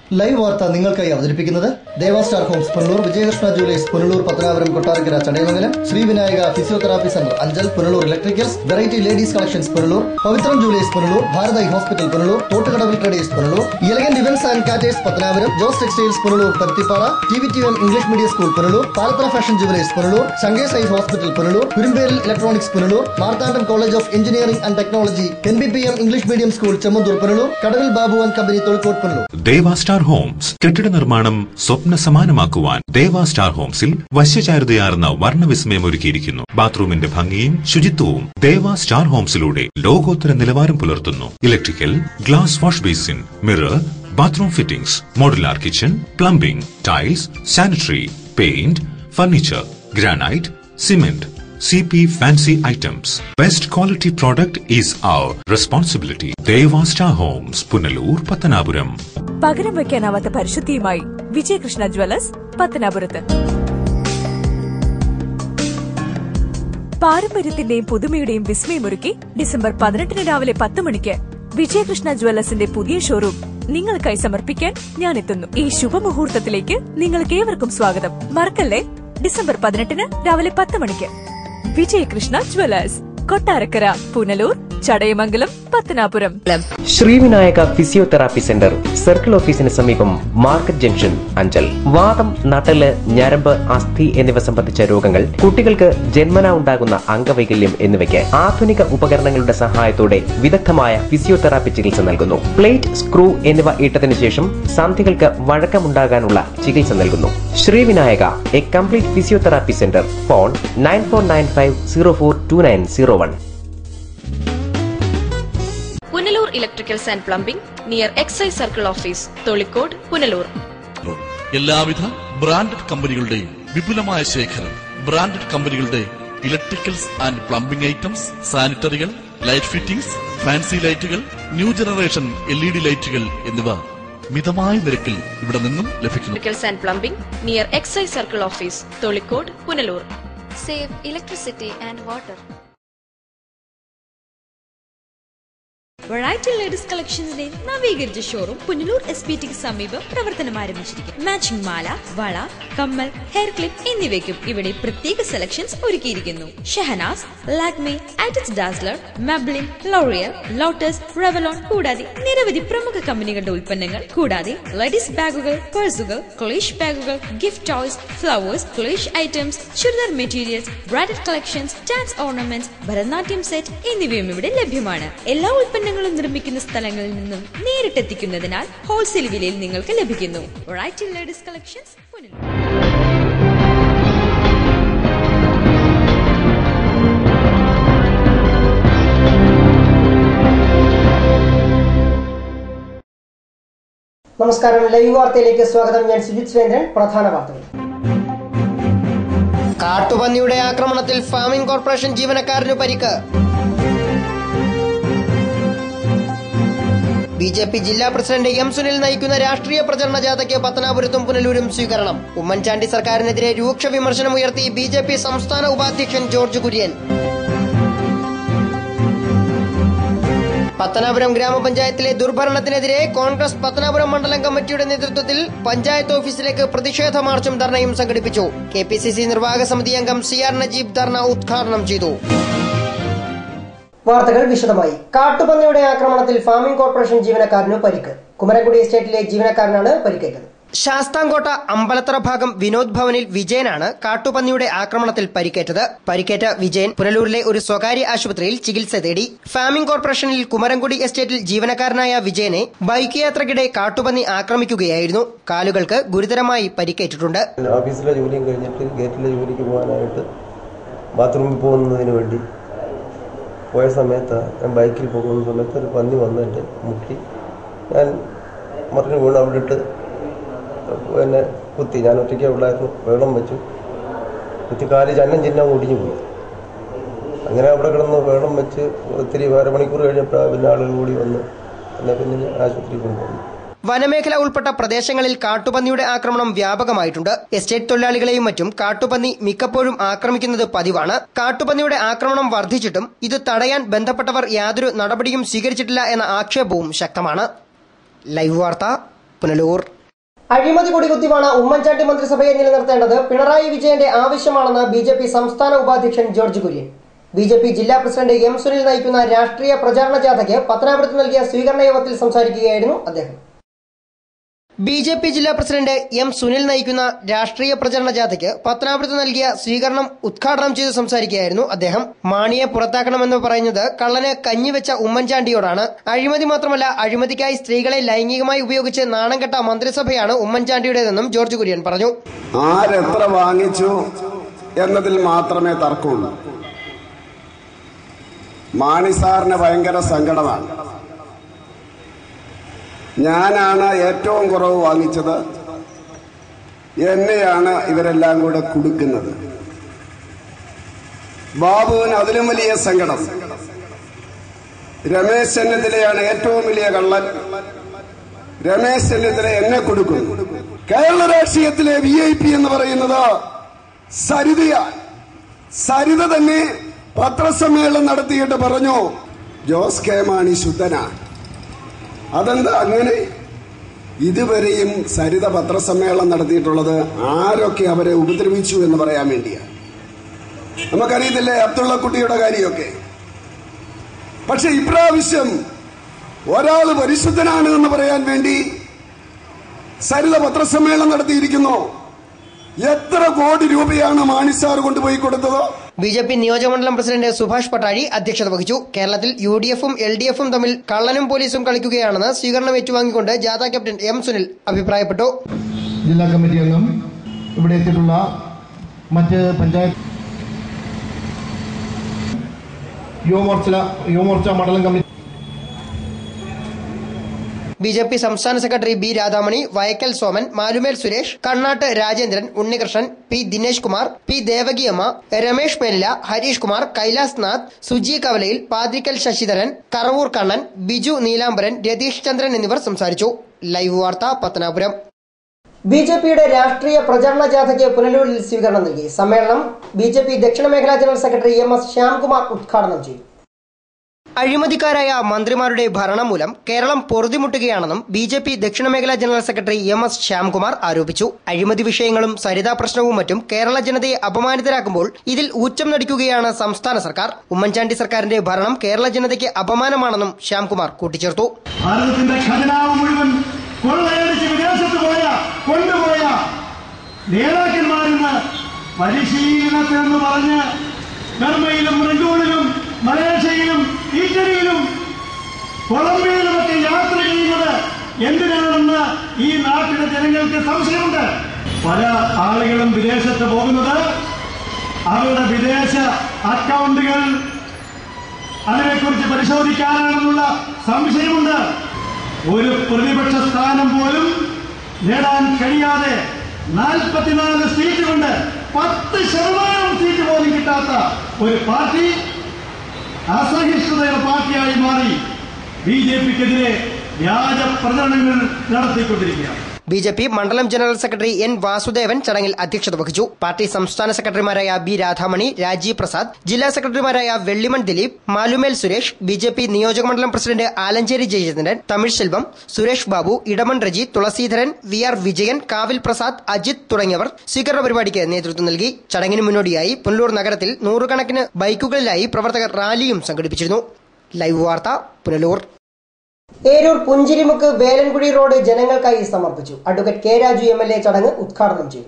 Live വാർത്ത നിങ്ങൾക്കായി അവതരിപ്പിക്കുന്നത് Deva star homes Punalur Vijayakrishna jewellers Punalur Pathanapuram Kottarakkara Chadayamangalam Shri Vinayaka physiotherapy centre Anchal Punalur electricals variety ladies collections Punalur Pavithram jewellers Punalur ഭാരതായി hospital Punalur Thottukadavil traders Punalur elegant events and caterers Pathanapuram Jose textiles Punalur Paruthippara T V T M English medium school Punalur Palathara fashion jewellers Punalur Sankers eye hospital Punalur Kurumberil electronics Punalur Marthandam college of engineering and technology N B P M English medium school Chemmanthoor Punalur Kadavil Babu and company Thozhikode Punalur Deva star homes കെട്ടിട നിർമ്മാണം സ്വപ്ന സമാനമാക്കുവാൻ ദേവാ star ഹോംസിൽ വശ്യചാരുതയാർന്ന വർണ്ണവിസ്മയം ഒരുക്കിയിരിക്കുന്നു ബാത്റൂമിന്റെ ഭംഗിയും ശുചിത്വവും ദേവാ star ഹോംസിലൂടെ ലോകോത്തര നിലവാരം പുലർത്തുന്നു electrical glass wash basin mirror bathroom fittings modular kitchen plumbing tiles sanitary paint furniture granite cement CP Fancy Items. Best quality product is our responsibility. Deva Star Homes, Punalur, Patanapuram. പകരം വയ്ക്കാനാവാത്ത പരിശുദ്ധിയുമായി Vijayakrishna Jewellers പത്തനാപുരത്ത് പാരമ്പര്യത്തിന്റെയും പുതുമയുടെയും വിസ്മയമൊരുക്കി December പതിനെട്ടിന് രാവിലെ പത്ത് മണിക്ക് വിജയകൃഷ്ണ ജ്വല്ലേഴ്സിന്റെ പുതിയ showroom നിങ്ങൾക്കായി സമർപ്പിക്കാൻ ഞാൻ എത്തുന്നു ഈ ശുഭമുഹൂർത്തത്തിലേക്ക് നിങ്ങൾക്ക് ഏവർക്കും സ്വാഗതം മറക്കല്ലേ ഡിസംബർ പതിനെട്ടിന് രാവിലെ പത്ത് മണിക്ക് Vijayakrishna jewellers Kottarakkara Punalur Chadayamangalam Pathanapuram Shri Vinayaka physiotherapy centre circle ഓഫീസിന് സമീപം മാർക്കറ്റ് ജംഗ്ഷൻ അഞ്ചൽ വാദം നട്ടല് ഞരമ്പ് അസ്ഥി എന്നിവ സംബന്ധിച്ച രോഗങ്ങൾ കുട്ടികൾക്ക് ജന്മന ഉണ്ടാകുന്ന അംഗവൈകല്യം എന്നിവയ്ക്ക് ആധുനിക ഉപകരണങ്ങളുടെ സഹായത്തോടെ വിദഗ്ധമായ ഫിസിയോതെറാപ്പി ചികിത്സ നൽകുന്നു പ്ലേറ്റ് സ്ക്രൂ എന്നിവ ഇട്ടതിനു ശേഷം സന്ധികൾക്ക് വഴക്കമുണ്ടാകാനുള്ള ചികിത്സ നൽകുന്നു Shri Vinayaka a complete physiotherapy centre phone nine four nine five zero four two nine zero one Punalur electricals and plumbing near excise circle office Tholikode Punalur എല്ലാവിധ ബ്രാൻഡഡ് കമ്പനികളുടെയും വിപുലമായ ശേഖരം ബ്രാൻഡഡ് കമ്പനികളുടെ ഇലക്ട്രിക്കൽസ് ആൻഡ് പ്ലംബിംഗ് ഐറ്റംസ് സാനിറ്ററികൾ ലൈറ്റ് ഫിറ്റിംഗ്സ് ഫാൻസി ലൈറ്റുകൾ new generation L E D ലൈറ്റുകൾ എന്നിവ മിതമായ നിരക്കിൽ ഇവിടെ നിന്നും ലഭിക്കുന്നു electricals and plumbing near excise circle office Tholikode Punalur save electricity and water. Variety ladies കളക്ഷൻസിന്റെ നവീകരിച്ച ഷോറൂം പുനലൂർ എസ് പി ടിക്ക് സമീപം പ്രവർത്തനം ആരംഭിച്ചിരിക്കുന്നു മാച്ചിങ് മാല വള കമ്മൽ ഹെയർ ക്ലിപ്പ് എന്നിവയ്ക്കും ഇവിടെ പ്രത്യേക സെലക്ഷൻസ് ഒരുക്കിയിരിക്കുന്നു ഷഹനാസ് ലാക്മെ ആറ്റസ് Dazzler Maybelline L'Oreal Lotus Revlon കൂടാതെ നിരവധി പ്രമുഖ കമ്പനികളുടെ ഉൽപ്പന്നങ്ങൾ കൂടാതെ ലേഡീസ് ബാഗുകൾ പേഴ്സുകൾ ക്ലേഷ് ബാഗുകൾ ഗിഫ്റ്റ് ടോയ്സ് ഫ്ലവേഴ്സ് ക്ലേഷ് items churidar materials branded collections dance ornaments Bharatanatyam set എന്നിവയും ഇവിടെ ലഭ്യമാണ് എല്ലാ ഉൽപ്പന്നങ്ങളും നിർമ്മിക്കുന്ന സ്ഥലങ്ങളിൽ നിന്നും നേരിട്ടെത്തിക്കുന്നതിനാൽ ഹോൾസെയിൽ വിലയിൽ നിങ്ങൾക്ക് ലഭിക്കുന്നു റൈറ്റ് ലേഡീസ് കളക്ഷൻസ് പുനലൂർ നമസ്കാരം ലൈവ് വാർത്തയിലേക്ക് സ്വാഗതം ഞാൻ സുജിത് സുരേന്ദ്രൻ പ്രധാന വാർത്തകൾ കാട്ടുപന്നിയുടെ ആക്രമണത്തിൽ ഫാമിംഗ് കോർപ്പറേഷൻ ജീവനക്കാരനു പരിക്ക് ബി ജെ പി ജില്ലാ പ്രസിഡന്റ് എം സുനിൽ നയിക്കുന്ന രാഷ്ട്രീയ പ്രചരണ ജാഥയ്ക്ക് പത്തനാപുരത്തും പുനലൂരും സ്വീകരണം ഉമ്മൻചാണ്ടി സർക്കാരിനെതിരെ രൂക്ഷ വിമർശനമുയർത്തി ബി ജെ പി സംസ്ഥാന ഉപാധ്യക്ഷൻ ജോർജ് കുര്യൻ പത്തനാപുരം ഗ്രാമപഞ്ചായത്തിലെ ദുർഭരണത്തിനെതിരെ കോൺഗ്രസ് പത്തനാപുരം മണ്ഡലം കമ്മിറ്റിയുടെ നേതൃത്വത്തിൽ പഞ്ചായത്ത് ഓഫീസിലേക്ക് പ്രതിഷേധ മാർച്ചും ധർണയും സംഘടിപ്പിച്ചു കെ പി സി സി നിർവാഹക സമിതി അംഗം സി ആർ നജീബ് ധർണ ഉദ്ഘാടനം ചെയ്തു വാർത്തകൾ വിശദമായി കാട്ടുപന്നിയുടെ ആക്രമണത്തിൽ ഫാമിംഗ് കോർപ്പറേഷൻ ജീവനക്കാരന് പരിക്ക് കുമരൻകുടി എസ്റ്റേറ്റിലെ ജീവനക്കാരനാണ് പരിക്കേറ്റത് ശാസ്താംകോട്ട അമ്പലത്തറ ഭാഗം വിനോദ് ഭവനിൽ വിജയനാണ് കാട്ടുപന്നിയുടെ ആക്രമണത്തിൽ പരിക്കേറ്റത് പരിക്കേറ്റ വിജയൻ പുനലൂരിലെ ഒരു സ്വകാര്യ ആശുപത്രിയിൽ ചികിത്സ തേടി ഫാമിംഗ് കോർപ്പറേഷനിൽ കുമരൻകുടി എസ്റ്റേറ്റിൽ ജീവനക്കാരനായ വിജയനെ ബൈക്ക് യാത്രക്കിടെ കാട്ടുപന്നി ആക്രമിക്കുകയായിരുന്നു കാലുകൾക്ക് ഗുരുതരമായി പരിക്കേറ്റിട്ടുണ്ട് ഓഫീസിലെ ജോലിയും കഴിഞ്ഞിട്ട് ഗേറ്റിലെ ജോലിക്ക് പോകാനായിട്ട് ബാത്റൂമിൽ പോകുന്നതിന് വേണ്ടി പോയ സമയത്ത് ഞാൻ ബൈക്കിൽ പോകുന്ന സമയത്ത് ഒരു പന്നി വന്ന് എൻ്റെ മുട്ടി ഞാൻ മറിഞ്ഞു വീണ് അവിടെ ഇട്ട് എന്നെ കുത്തി ഞാൻ ഒറ്റയ്ക്ക് ഉള്ളായിരുന്നു വെള്ളം വെച്ചു കുത്തി കാല് ചന്നം ചിഹ്നം ഒടിഞ്ഞു പോയി അങ്ങനെ അവിടെ കിടന്ന് വെള്ളം വെച്ച് ഒത്തിരി അരമണിക്കൂർ കഴിഞ്ഞപ്പോൾ പിന്നെ ആളുകൾ കൂടി വന്ന് എന്നെ പിന്നെ ആശുപത്രിയിൽ കൊണ്ടുവന്നു വനമേഖല ഉൾപ്പെട്ട പ്രദേശങ്ങളിൽ കാട്ടുപന്നിയുടെ ആക്രമണം വ്യാപകമായിട്ടുണ്ട് എസ്റ്റേറ്റ് തൊഴിലാളികളെയും മറ്റും കാട്ടുപന്നി മിക്കപ്പോഴും ആക്രമിക്കുന്നത് പതിവാണ് കാട്ടുപന്നിയുടെ ആക്രമണം വർദ്ധിച്ചിട്ടും ഇത് തടയാൻ ബന്ധപ്പെട്ടവർ യാതൊരു നടപടിയും സ്വീകരിച്ചിട്ടില്ല എന്ന ആക്ഷേപവും ശക്തമാണ് ലൈവ് വാർത്ത പുനലൂർ അഴിമതി കൊടികുത്തിവാണ് ഉമ്മൻചാണ്ടി മന്ത്രിസഭയെ നിലനിർത്തേണ്ടത് പിണറായി വിജയന്റെ ആവശ്യമാണെന്ന് ബി ജെ പി സംസ്ഥാന ഉപാധ്യക്ഷൻ George Kurian B J P ജില്ലാ പ്രസിഡന്റ് എം സുനിൽ നയിക്കുന്ന രാഷ്ട്രീയ പ്രചാരണ ജാഥയ്ക്ക് പത്തനാപുരത്ത് നൽകിയ സ്വീകരണ യോഗത്തിൽ സംസാരിക്കുകയായിരുന്നു അദ്ദേഹം ബി ജെ പി ജില്ലാ പ്രസിഡന്റ് എം സുനിൽ നയിക്കുന്ന രാഷ്ട്രീയ പ്രചരണ ജാഥയ്ക്ക് പത്തനാപുരത്ത് നൽകിയ സ്വീകരണം ഉദ്ഘാടനം ചെയ്ത് സംസാരിക്കുകയായിരുന്നു അദ്ദേഹം മാണിയെ പുറത്താക്കണമെന്ന് പറയുന്നത് കള്ളന് കഞ്ഞിവെച്ച ഉമ്മൻചാണ്ടിയോടാണ് അഴിമതി മാത്രമല്ല അഴിമതിക്കായി സ്ത്രീകളെ ലൈംഗികമായി ഉപയോഗിച്ച് നാണം കെട്ട മന്ത്രിസഭയാണ് ഉമ്മൻചാണ്ടിയുടേതെന്നും ജോർജ് കുര്യൻ പറഞ്ഞു ആരെത്ര വാങ്ങിച്ചു എന്നതിൽ മാത്രമേ തർക്കമുള്ളൂ മാണി സാറിന് ഭയങ്കര സങ്കടമാണ് ഞാനാണ് ഏറ്റവും കുറവ് വാങ്ങിച്ചത് എന്നെയാണ് ഇവരെല്ലാം കൂടെ കൊടുക്കുന്നത് ബാബുവിന് അതിലും വലിയ സങ്കടം രമേശ് ചെന്നിത്തലയാണ് ഏറ്റവും വലിയ കള്ളൻ രമേശ് ചെന്നിത്തല എന്നെ കൊടുക്കുന്നു കേരള രാഷ്ട്രീയത്തിലെ വി ഐ പി എന്ന് പറയുന്നത് സരിതയാണ് സരിത തന്നെ പത്രസമ്മേളനം നടത്തിയിട്ട് പറഞ്ഞു ജോസ് കെ മാണി ശുദ്ധനാണ് അതെന്താ അങ്ങനെ ഇതുവരെയും സരിത പത്രസമ്മേളനം നടത്തിയിട്ടുള്ളത് ആരൊക്കെ അവരെ ഉപദ്രവിച്ചു എന്ന് പറയാൻ വേണ്ടിയാണ് നമുക്കറിയത്തില്ലേ അബ്ദുള്ള കുട്ടിയുടെ കാര്യമൊക്കെ പക്ഷെ ഇപ്രാവശ്യം ഒരാൾ പരിശുദ്ധനാണ് എന്ന് പറയാൻ വേണ്ടി സരിത പത്രസമ്മേളനം നടത്തിയിരിക്കുന്നു എത്ര കോടി രൂപയാണ് മാണിസാർ കൊണ്ടുപോയി കൊടുത്തത് ബി ജെ പി നിയോജകമണ്ഡലം പ്രസിഡന്റ് സുഭാഷ് പട്ടാഴി അധ്യക്ഷത വഹിച്ചു കേരളത്തിൽ യു ഡി എഫും എൽ ഡി എഫും തമ്മിൽ കള്ളനും പോലീസും കളിക്കുകയാണെന്ന് സ്വീകരണം ഏറ്റുവാങ്ങിക്കൊണ്ട് ജാഥ ക്യാപ്റ്റൻ എം സുനിൽ അഭിപ്രായപ്പെട്ടു ജില്ലാ കമ്മിറ്റി അംഗം ഇവിടെ എത്തിയിട്ടുള്ള മറ്റ് പഞ്ചായത്ത് യുവമോർച്ച യുവമോർച്ച മണ്ഡലം കമ്മിറ്റി ബി ജെ പി സംസ്ഥാന secretary B Radhamani Vayakkal Soman Malumel Suresh Kannattu Rajendran Unnikrishnan P Dinesh Kumar P Devakiamma Ramesh Melila Hareesh Kumar Kailas Nath Suji കവലയിൽ പാതിക്കൽ ശശിധരൻ കറവൂർ കണ്ണൻ ബിജു നീലാംബരൻ രതീഷ് ചന്ദ്രൻ എന്നിവർ സംസാരിച്ചു ലൈവ് വാർത്ത പത്തനാപുരം ബി ജെ പിയുടെ രാഷ്ട്രീയ പ്രചരണ ജാഥയ്ക്ക് പുനലൂരിൽ സ്വീകരണം നൽകി സമ്മേളനം ബി ജെ പി ദക്ഷിണ മേഖലാ general secretary M S Shyamkumar ഉദ്ഘാടനം ചെയ്തു അഴിമതിക്കാരായ മന്ത്രിമാരുടെ ഭരണം മൂലം കേരളം പൊറുതിമുട്ടുകയാണെന്നും ബി ജെ പി ദക്ഷിണ മേഖലാ general secretary M S Shyamkumar ആരോപിച്ചു അഴിമതി വിഷയങ്ങളും സരിതാ പ്രശ്നവും മറ്റും കേരള ജനതയെ അപമാനിതരാക്കുമ്പോൾ ഇതിൽ ഊറ്റം നടിക്കുകയാണ് സംസ്ഥാന സർക്കാർ ഉമ്മൻചാണ്ടി സർക്കാരിന്റെ ഭരണം കേരള ജനതയ്ക്ക് അപമാനമാണെന്നും ശ്യാംകുമാർ കൂട്ടിച്ചേർത്തു ഭാരതത്തിന്റെ ഖജനാവ് മുഴുവൻ കൊള്ളയടിച്ച് വിദേശത്ത് പോയ കൊണ്ടുപോയ നേതാക്കന്മാരിന്ന് പരിശീലനത്തിനെന്ന് പറഞ്ഞ് ബർമയിലും റംഗൂണിലും മലേഷ്യയിലും ഇറ്റലിയിലും കൊളംബിയയിലുമൊക്കെ യാത്ര ചെയ്യുന്നത് എന്തിനാണെന്ന് ഈ നാട്ടിലെ ജനങ്ങൾക്ക് സംശയമുണ്ട് പല ആളുകളും വിദേശത്ത് പോകുന്നത് അവരുടെ വിദേശ അക്കൗണ്ടുകൾ അതിനെക്കുറിച്ച് പരിശോധിക്കാനാണെന്നുള്ള സംശയമുണ്ട് ഒരു പ്രതിപക്ഷ സ്ഥാനം പോലും നേടാൻ കഴിയാതെ നാൽപ്പത്തിനാല് സീറ്റ് കൊണ്ട് പത്ത് ശതമാനം സീറ്റ് പോലും കിട്ടാത്ത ഒരു പാർട്ടി അസഹിഷ്ണുതയുടെ പാർട്ടിയായി മാറി ബി ജെ പിക്കെതിരെ വ്യാജ പ്രചരണങ്ങൾ നടത്തിക്കൊണ്ടിരിക്കുകയാണ് ബി ജെ പി മണ്ഡലം ജനറൽ സെക്രട്ടറി എൻ വാസുദേവൻ ചടങ്ങിൽ അധ്യക്ഷത വഹിച്ചു പാർട്ടി സംസ്ഥാന സെക്രട്ടറിമാരായ ബി രാധാമണി രാജീവ് പ്രസാദ് ജില്ലാ സെക്രട്ടറിമാരായ Vellimon Dileep Malumel Suresh B J P നിയോജക മണ്ഡലം president Alanchery Jayachandran Tamil Selvam Suresh Babu Edamon Reji Thulaseedharan V R Vijayan Kavil Prasad Ajith തുടങ്ങിയവർ സ്വീകരണ പരിപാടിക്ക് നേതൃത്വം നൽകി ചടങ്ങിന് മുന്നോടിയായി പുനലൂർ നഗരത്തിൽ നൂറുകണക്കിന് ബൈക്കുകളിലായി പ്രവർത്തകർ റാലിയും സംഘടിപ്പിച്ചിരുന്നു ലൈവ് വാർത്ത പുനലൂർ ഏരൂർ പുഞ്ചിരിമുക്ക് വേലൻകുഴി റോഡ് ജനങ്ങൾക്കായി സമർപ്പിച്ചു advocate K Raju M L A ചടങ്ങ് ഉദ്ഘാടനം ചെയ്തു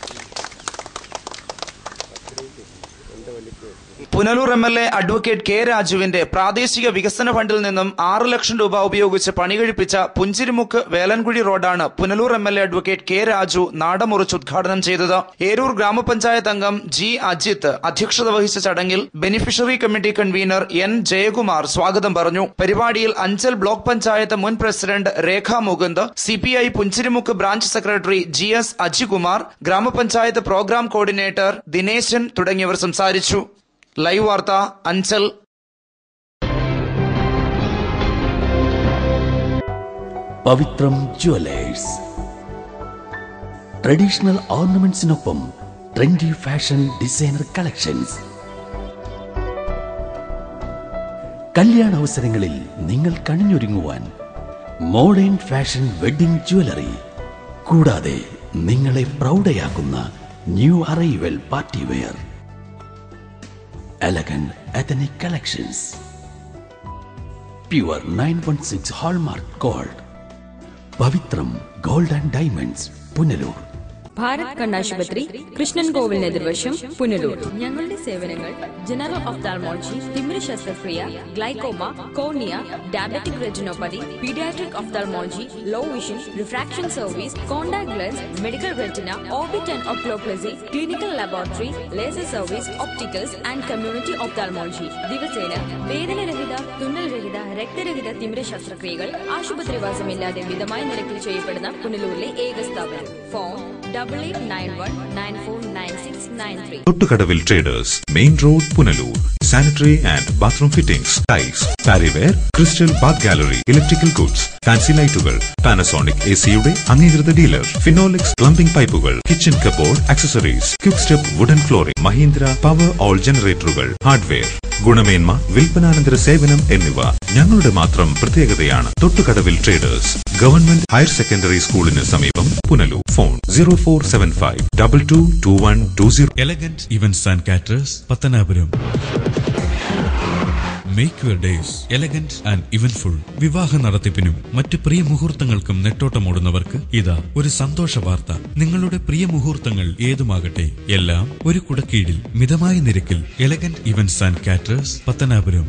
Punalur M L A advocate K രാജുവിന്റെ പ്രാദേശിക വികസന ഫണ്ടിൽ നിന്നും ആറ് ലക്ഷം രൂപ ഉപയോഗിച്ച് പണികഴിപ്പിച്ച പുഞ്ചിരിമുക്ക് വേലൻകുഴി റോഡാണ് Punalur M L A advocate K Raju നാടമുറിച്ച് ഉദ്ഘാടനം ചെയ്തത് ഏരൂർ ഗ്രാമപഞ്ചായത്ത് അംഗം ജി അജിത്ത് അധ്യക്ഷത വഹിച്ച ചടങ്ങിൽ beneficiary committee convener N Jayakumar സ്വാഗതം പറഞ്ഞു പരിപാടിയിൽ അഞ്ചൽ ബ്ലോക്ക് പഞ്ചായത്ത് മുൻ president Rekha Mukund C P I Punchirimukku branch secretary G S Ajikumar ഗ്രാമപഞ്ചായത്ത് പ്രോഗ്രാം കോർഡിനേറ്റർ ദിനേശൻ തുടങ്ങിയവർ സംസാരിച്ചു ലൈവ് വാർത്ത അഞ്ചൽ പവിത്രം ജുവലേഴ്സ് ട്രഡീഷണൽ ഓർണമെന്റ്സിനൊപ്പം ട്രെൻഡി ഫാഷൻ ഡിസൈനർ കളക്ഷൻസ് കല്യാണ അവസരങ്ങളിൽ നിങ്ങൾ കണിഞ്ഞൊരുങ്ങുവാൻ മോഡേൺ ഫാഷൻ വെഡിംഗ് ജ്വല്ലറി കൂടാതെ നിങ്ങളെ പ്രൗഢയാക്കുന്ന new arrival party wear elegant ethnic collections pure nine one six hallmark gold പവിത്രം gold and diamonds Punalur Bharath കണ്ണാശുപത്രി കൃഷ്ണൻ കോവിലിന് എതിർവശം പുനലൂർ ഞങ്ങളുടെ സേവനങ്ങൾ ജനറൽ ഓഫ്താൽമോളജി തിമിര ശസ്ത്രക്രിയ glaucoma cornea diabetic retinopathy paediatric ophthalmology low vision refraction service contact lens medical retina orbit and oculoplasty clinical laboratory laser service opticals and community ophthalmology ദിവസേന വേദനരഹിത തുന്നൽരഹിത രക്തരഹിത തിമിര ശസ്ത്രക്രിയകൾ ആശുപത്രിവാസമില്ലാതെ മിതമായ നിരക്കിൽ ചെയ്യപ്പെടുന്ന പുനലൂരിലെ ഏക സ്ഥാപനം phone double eight nine one nine four nine six nine three Thottukadavil traders main road Punalur sanitary and bathroom fittings tiles Parryware crystal bath gallery electrical goods fancy ലൈറ്റുകൾ പാനസോണിക് എ സിയുടെ അംഗീകൃത ഡീലർ ഫിനോലിക്സ് പ്ലംബിംഗ് പൈപ്പുകൾ kitchen cupboard accessories quick step wooden flooring Mahindra Powerol ജനറേറ്ററുകൾ hardware ഗുണമേന്മ വിൽപ്പനാനന്തര സേവനം എന്നിവ ഞങ്ങളുടെ മാത്രം പ്രത്യേകതയാണ് Thottukadavil traders government higher secondary സ്കൂളിന് സമീപം Punalur phone zero four seven five double two two one two zero elegant events and caterers Pathanapuram make your days elegant and eventful വിവാഹ നടത്തിപ്പിനും മറ്റ് പ്രിയ മുഹൂർത്തങ്ങൾക്കും നെട്ടോട്ടമോടുന്നവർക്ക് ഇതാ ഒരു സന്തോഷ വാർത്ത നിങ്ങളുടെ പ്രിയ മുഹൂർത്തങ്ങൾ ഏതുമാകട്ടെ എല്ലാം ഒരു കുടക്കീഴിൽ മിതമായ നിരക്കിൽ elegant events and caterers Pathanapuram